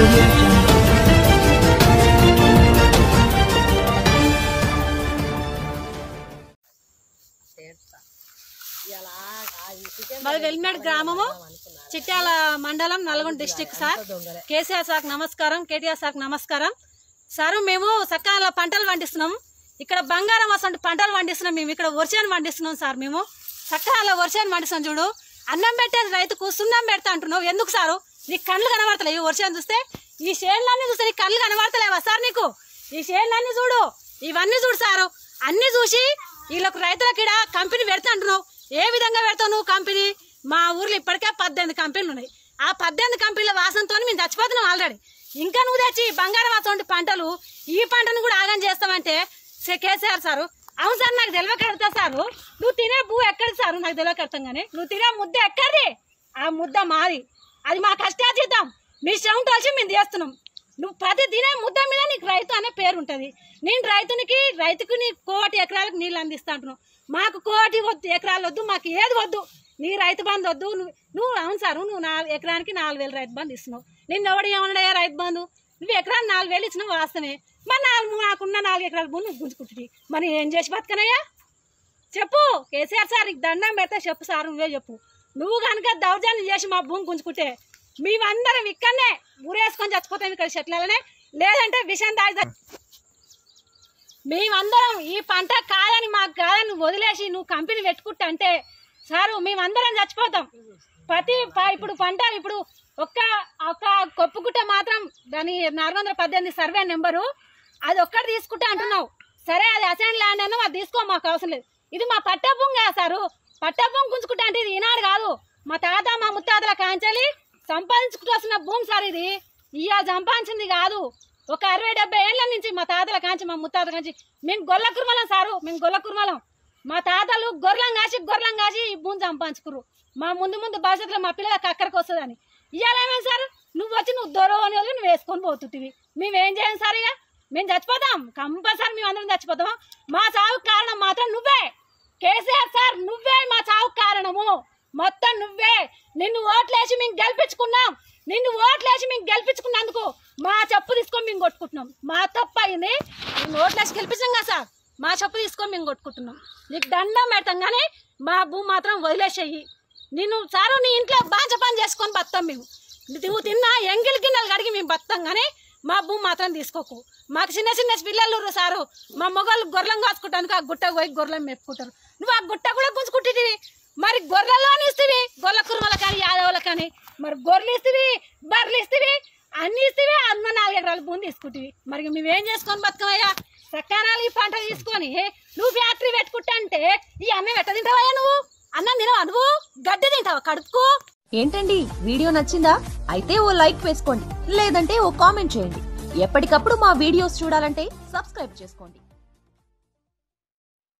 audio jungle. మరి వెల్మేడ్ గ్రామము చిట్యాల మండలం Nalgonda district sir KCR sir నమస్కారం కేటీఆర్ సార్ నమస్కారం సార్ మేము సకాల పంటలు పండిస్తున్నాం ఇక్కడ బంగారం అసలు పంటలు పండిస్తున్నాం మేము ఇక్కడ వర్షాన్ని పండిస్తున్నాం సార్ మేము సకాల వర్షాన్ని పండిస్తున్నాం చూడు అన్నం పెట్టే రైతుకు సున్నం పెడతా అంటున్నావు ఎందుకు సారు నీ కళ్ళు కనబడతలేవు ఈ వర్షాన్ని చూస్తే ఈ షేడ్లన్నీ చూస్తే నీ కళ్ళు కనబడతలేవా సార్ నీకు ఈ షేడ్లన్నీ చూడు ఇవన్నీ చూడు సారు అన్ని చూసి వీళ్ళకు రైతులకు ఇక్కడ కంపెనీ పెడతా అంటున్నావు ఏ విధంగా పెడతావు నువ్వు కంపెనీ మా ఊర్లో ఇప్పటికే పద్దెనిమిది కంపెనీలు ఉన్నాయి ఆ పద్దెనిమిది కంపెనీల వాసనతో మేము చచ్చిపోతున్నాం ఆల్రెడీ ఇంకా నువ్వు తెచ్చి బంగారం అటువంటి పంటలు ఈ పంటను కూడా ఆగం చేస్తామంటే సే- కేసీఆర్ సారు అవును సార్ నాకు తెలియక కడతా సారు నువ్వు తినే భూ ఎక్కడిది సారు నాకు తెలియక కడతాం కానీ నువ్వు తినే ముద్ద ఎక్కడిది ఆ ముద్ద మాది అది మా కష్టాతీతం మీ శ్రమం కలిసి మేము చేస్తున్నాం నువ్వు ప్రతి తినే ముద్ద మీద నీకు రైతు అనే పేరు ఉంటది నేను రైతునికి రైతుకు నీ కోటి ఎకరాలకు నీళ్ళు అందిస్తా అంటున్నావు మాకు కోటి వద్దు ఎకరాలు వద్దు మాకు ఏది వద్దు నీ రైతు బంధు వద్దు నువ్వు నువ్వు అవును సార్ నువ్వు నాలుగు ఎకరానికి నాలుగు వేలు రైతు బంధు ఇస్తున్నావు నిన్ను ఎవడు ఏమన్నాడయ్యా రైతు బంధు నువ్వు ఎకరానికి నాలుగు వేలు ఇచ్చినావు వాస్తవమే మరి నాలుగు నాకున్న నాలుగు ఎకరాల భూమి నువ్వు గుంజుకుంటుంది మరి ఏం చేసి బతకనయ్యా చెప్పు కేసీఆర్ సార్ నీకు దండం పెడితే చెప్పు సార్ నువ్వే చెప్పు నువ్వు కనుక దౌర్జన్యం చేసి మా భూమి గుంజుకుంటే మేమందరం ఇక్కడనే ఊరేసుకొని చచ్చిపోతాం ఇక్కడ చెట్లనే లేదంటే విషం దాగి చచ్చి- మేమందరం ఈ పంట కాదని మాకు కాదని నువ్వు వదిలేసి నువ్వు కంపెనీ పెట్టుకుంటా అంటే సారు మేమందరం చచ్చిపోతాం ప్రతి ప- ఇప్పుడు పంట ఇప్పుడు ఒక్క ఒక కొప్పుకుంటే మాత్రం దాని నాలుగు వందల పద్దెనిమిది సర్వే నెంబరు అది ఒక్కటి తీసుకుంటా అంటున్నావు సరే అది అసైన్ ల్యాండ్ అన్న అది తీసుకో మాకు అవసరం లేదు ఇది మా పట్ట భూమి కదా సారు పట్ట భూమి గుంజుకుంటా అంటే ఇది ఈనాడు కాదు మా తాత మా ముత్తాతల కాంచాలి సంపాదించుకుంటూ వస్తున్న భూమి సార్ ఇది ఇవాళ సంపాదించింది కాదు ఒక అరవై డెబ్బై ఏళ్ళ నుంచి మా తాతల కాంచి మా ముత్తాతల కాంచి మేము గొల్ల కుర్మలం సారు మేము గొల్ల కుర్మలం మా తాతలు గొర్రెలం కాసి గొర్రెలం కాసి ఈ భూమి సంపాదించుకురు మా ముందు ముందు భవిష్యత్తులో మా పిల్లలకు అక్కడికి వస్తుందని ఇవాళ ఏమైంది సార్ నువ్వు వచ్చి నువ్వు దొరవ అని వదిలి నువ్వు వేసుకొని పోతుంటివి మేమేం చేయం సార్ ఇక మేము చచ్చిపోతాం కంపల్సరీ మేము అందరం చచ్చిపోతాం మా చావుకు కారణం మాత్రం నువ్వే కేసీఆర్ సార్ నువ్వే మా చావుకు కారణము మొత్తం నువ్వే నిన్ను ఓట్లేసి మేము గెలిపించుకున్నాం నిన్ను ఓట్లేసి మేము గెలిపించుకున్నందుకు మా చెప్పు తీసుకొని మేము కొట్టుకుంటున్నాం మా తప్పు అయింది మేము ఓట్లేసి గెలిపించాం కదా సార్ మా చెప్పు తీసుకొని మేము కొట్టుకుంటున్నాం నీకు దండం పెడతాం కానీ మా భూమి మాత్రం వదిలేసేయి నిన్ను సారు నీ ఇంట్లో బాంచ పని చేసుకొని బతాం మేము నువ్వు తిన్నా ఎంగిల్ గిన్నెలు కడిగి మేము బతాం కానీ మా భూమి మాత్రం తీసుకోకు మాకు చిన్న చిన్న పిల్లలు ఉర్రు సారు మా మొగలు గొర్రెలం కాచుకుంటాను ఆ గుట్టకు పోయి గొర్రెలం మెప్పుకుంటారు నువ్వు ఆ గుట్ట కూడా గుంజుకుంటుంది మరి గొర్రెల్లోని ఇస్తేవి గొర్రెల కుర్మల కానీ యాదవుల కానీ మరి గొర్రెలు ఇస్తేవి బర్రెలు ఇస్తేవి అన్ని ఇస్తేవి అన్న నాలుగు ఎకరాల భూమి తీసుకుంటివి మరి మేమేం చేసుకొని బతుకమయ్యా సకానాలు ఈ పంట తీసుకొని నువ్వు ఫ్యాక్టరీ పెట్టుకుంటా అంటే ఈ అన్నం ఎట్ట తింటావయ్యా నువ్వు అన్నం తినవా నువ్వు గడ్డి తింటావా కడుపుకు ఏంటండి వీడియో నచ్చిందా అయితే ఓ లైక్ వేసుకోండి లేదంటే ఓ కామెంట్ చేయండి ఎప్పటికప్పుడు మా వీడియోస్ చూడాలంటే సబ్స్క్రైబ్ చేసుకోండి